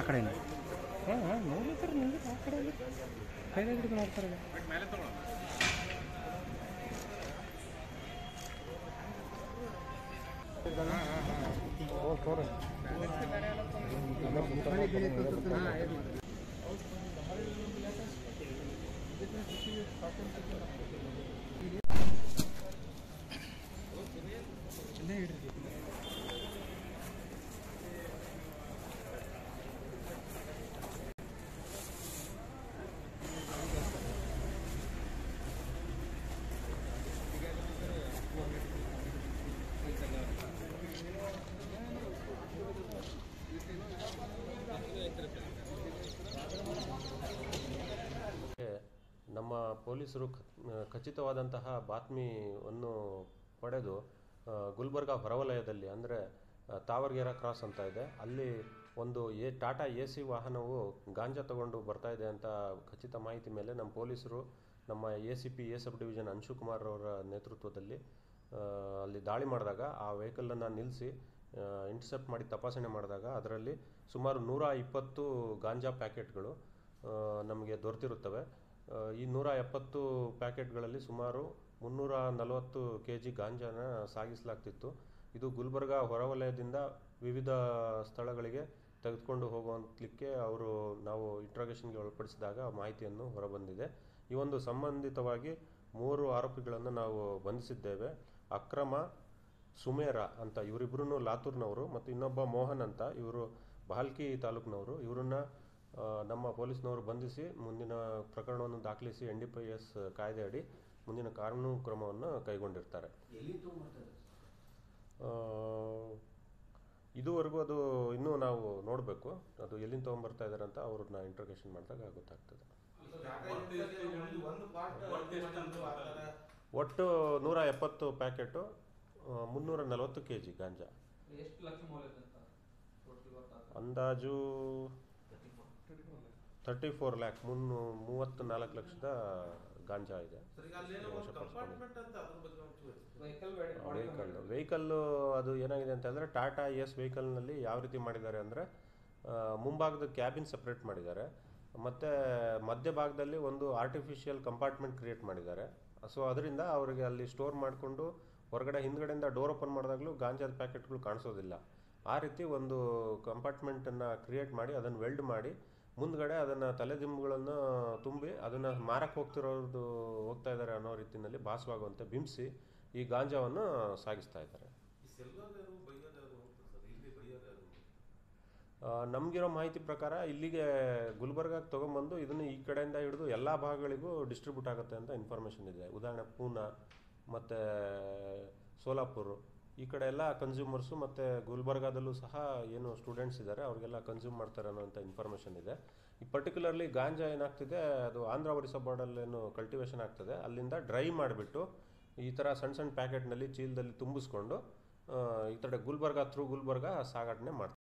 ಆ ಕಡೆ ಹಾಂ ಹಾಂ ನೋಡ್ಲಿಕ್ತಾರೆ ನಿಂಗೆ ಆ ಕಡೆ ಕೈದಾಗ ಹಿಡಿದು ಮಾಡ್ತಾರೆ ನಮ್ಮ ಪೊಲೀಸರು ಖ- ಖಚಿತವಾದಂತಹ ಬಾತ್ಮಿಯನ್ನು ಪಡೆದು ಆ, ಗುಲ್ಬರ್ಗ ಹೊರವಲಯದಲ್ಲಿ ಅಂದರೆ ತಾವರ್ಗೆರೆ ಕ್ರಾಸ್ ಅಂತ ಇದೆ ಅಲ್ಲಿ ಒಂದು ಎ ಟಾಟಾ ಎ ಸಿ ವಾಹನವು ಗಾಂಜಾ ತಗೊಂಡು ಬರ್ತಾ ಇದೆ ಅಂತ ಖಚಿತ ಮಾಹಿತಿ ಮೇಲೆ ನಮ್ಮ ಪೊಲೀಸರು ನಮ್ಮ A C P A sub division Anshu Kumar ಅವರ ನೇತೃತ್ವದಲ್ಲಿ ಆ, ಅಲ್ಲಿ ದಾಳಿ ಮಾಡಿದಾಗ ಆ ವೆಹಿಕಲನ್ನು ನಿಲ್ಲಿಸಿ ಇಂಟರ್ಸೆಪ್ಟ್ ಮಾಡಿ ತಪಾಸಣೆ ಮಾಡಿದಾಗ ಅದರಲ್ಲಿ ಸುಮಾರು ನೂರ ಇಪ್ಪತ್ತು ಗಾಂಜಾ ಪ್ಯಾಕೆಟ್ಗಳು ಆ, ನಮಗೆ ದೊರೆತಿರುತ್ತವೆ ಆ, ಈ ನೂರ ಎಪ್ಪತ್ತು ಪ್ಯಾಕೆಟ್ಗಳಲ್ಲಿ ಸುಮಾರು ಮುನ್ನೂರ ನಲವತ್ತು ಕೆ ಜಿ ಗಾಂಜಾನ ಸಾಗಿಸಲಾಗ್ತಿತ್ತು ಇದು ಗುಲ್ಬರ್ಗ ಹೊರವಲಯದಿಂದ ವಿವಿಧ ಸ್ಥಳಗಳಿಗೆ ತೆಗೆದುಕೊಂಡು ಹೋಗುವಂತಲಿಕ್ಕೆ ಅವರು ನಾವು ಇಂಟ್ರಾಗೇಷನ್ಗೆ ಒಳಪಡಿಸಿದಾಗ ಮಾಹಿತಿಯನ್ನು ಹೊರಬಂದಿದೆ ಈ ಒಂದು ಸಂಬಂಧಿತವಾಗಿ ಮೂರು ಆರೋಪಿಗಳನ್ನು ನಾವು ಬಂಧಿಸಿದ್ದೇವೆ ಅಕ್ರಮ ಸುಮೇರ ಅಂತ ಇವರಿಬ್ಬರೂ ಲಾತೂರ್ನವರು ಮತ್ತು ಇನ್ನೊಬ್ಬ ಮೋಹನ್ ಅಂತ ಇವರು ಬಾಲ್ಕಿ ತಾಲೂಕಿನವರು ಇವರನ್ನ ಆ, ನಮ್ಮ ಪೊಲೀಸ್ನವರು ಬಂಧಿಸಿ ಮುಂದಿನ ಪ್ರಕರಣವನ್ನು ದಾಖಲಿಸಿ ಎನ್ ಡಿ ಪಿ ಎಸ್ ಕಾಯ್ದೆ ಅಡಿ ಮುಂದಿನ ಕಾನೂನು ಕ್ರಮವನ್ನು ಕೈಗೊಂಡಿರ್ತಾರೆ ಆ, ಇದುವರೆಗೂ ಅದು ಇನ್ನೂ ನಾವು ನೋಡಬೇಕು ಅದು ಎಲ್ಲಿಂದ ತೊಗೊಂಬರ್ತಾ ಇದ್ದಾರೆ ಅಂತ ಅವ್ರನ್ನ ಇಂಟ್ರೋಗೇಷನ್ ಮಾಡಿದಾಗ ಗೊತ್ತಾಗ್ತದೆ ಒಟ್ಟು ನೂರ ಎಪ್ಪತ್ತು ಪ್ಯಾಕೆಟು ಮುನ್ನೂರ ನಲವತ್ತು ಕೆ ಜಿ ಗಾಂಜಾ ಎಷ್ಟು ಲಕ್ಷ ಮೌಲ್ಯದಂತ ಟೋಟಲ್ ಗೊತ್ತಾಗ ಅಂದಾಜು ತರ್ಟಿ ಫೋರ್ ಲ್ಯಾಕ್ ಮುನ್ನೂ ಮೂವತ್ತು ನಾಲ್ಕು ಲಕ್ಷದ ಗಾಂಜಾ ಇದೆ ವೆಹಿಕಲ್ ವೆಹಿಕಲ್ ವೆಹಿಕಲ್ಲು ಅದು ಏನಾಗಿದೆ ಅಂತಂದರೆ ಟಾಟಾ ಎಸ್ ವೆಹಿಕಲ್ನಲ್ಲಿ ಯಾವ ರೀತಿ ಮಾಡಿದ್ದಾರೆ ಅಂದರೆ ಮುಂಭಾಗದ ಕ್ಯಾಬಿನ್ ಸಪ್ರೇಟ್ ಮಾಡಿದ್ದಾರೆ ಮತ್ತು ಮಧ್ಯಭಾಗದಲ್ಲಿ ಒಂದು ಆರ್ಟಿಫಿಷಿಯಲ್ ಕಂಪಾರ್ಟ್ಮೆಂಟ್ ಕ್ರಿಯೇಟ್ ಮಾಡಿದ್ದಾರೆ ಸೊ ಅದರಿಂದ ಅವರಿಗೆ ಅಲ್ಲಿ ಸ್ಟೋರ್ ಮಾಡಿಕೊಂಡು ಹೊರಗಡೆ ಹಿಂದ್ಗಡೆಯಿಂದ ಡೋರ್ ಓಪನ್ ಮಾಡಿದಾಗಲೂ ಗಾಂಜಾದ ಪ್ಯಾಕೆಟ್ಗಳು ಕಾಣಿಸೋದಿಲ್ಲ ಆ ರೀತಿ ಒಂದು ಕಂಪಾರ್ಟ್ಮೆಂಟನ್ನು ಕ್ರಿಯೇಟ್ ಮಾಡಿ ಅದನ್ನು ವೆಲ್ಡ್ ಮಾಡಿ ಮುಂದ್ಗಡೆ ಅದನ್ನು ತಲೆದಿಂಬುಗಳನ್ನು ತುಂಬಿ ಅದನ್ನು ಮಾರಕ್ಕೆ ಹೋಗ್ತಿರೋದು ಹೋಗ್ತಾ ಇದ್ದಾರೆ ಅನ್ನೋ ರೀತಿಯಲ್ಲಿ ಭಾಸವಾಗುವಂತೆ ಬಿಂಬಿಸಿ ಈ ಗಾಂಜಾವನ್ನು ಸಾಗಿಸ್ತಾ ಇದ್ದಾರೆ ಆ, ನಮ್ಗಿರೋ ಮಾಹಿತಿ ಪ್ರಕಾರ ಇಲ್ಲಿಗೆ ಗುಲ್ಬರ್ಗಾಗೆ ತೊಗೊಂಬಂದು ಇದನ್ನು ಈ ಕಡೆಯಿಂದ ಹಿಡಿದು ಎಲ್ಲ ಭಾಗಗಳಿಗೂ ಡಿಸ್ಟ್ರಿಬ್ಯೂಟ್ ಆಗುತ್ತೆ ಅಂತ ಇನ್ಫಾರ್ಮೇಷನ್ ಇದೆ ಉದಾಹರಣೆ ಪೂನಾ ಮತ್ತು ಸೋಲಾಪುರ್ ಈ ಕಡೆ ಎಲ್ಲ ಕನ್ಸ್ಯೂಮರ್ಸು ಮತ್ತು ಗುಲ್ಬರ್ಗಾದಲ್ಲೂ ಸಹ ಏನು ಸ್ಟೂಡೆಂಟ್ಸ್ ಇದ್ದಾರೆ ಅವ್ರಿಗೆಲ್ಲ ಕನ್ಸ್ಯೂಮ್ ಮಾಡ್ತಾರೆ ಅನ್ನೋಂಥ ಇನ್ಫಾರ್ಮೇಷನ್ ಇದೆ ಈ ಪರ್ಟಿಕ್ಯುಲರ್ಲಿ ಗಾಂಜಾ ಏನಾಗ್ತಿದೆ ಅದು ಆಂಧ್ರ ಒರಿಸ್ಸಾ ಬಾರ್ಡಲ್ಲೇನು ಕಲ್ಟಿವೇಷನ್ ಆಗ್ತದೆ ಅಲ್ಲಿಂದ ಡ್ರೈ ಮಾಡಿಬಿಟ್ಟು ಈ ಥರ ಸಣ್ಣ ಸಣ್ಣ ಪ್ಯಾಕೆಟ್ನಲ್ಲಿ ಚೀಲದಲ್ಲಿ ತುಂಬಿಸ್ಕೊಂಡು ಆ, ಈ ಕಡೆ ಗುಲ್ಬರ್ಗ ಥ್ರೂ ಗುಲ್ಬರ್ಗ ಸಾಗಾಟನೆ ಮಾಡ್ತಾರೆ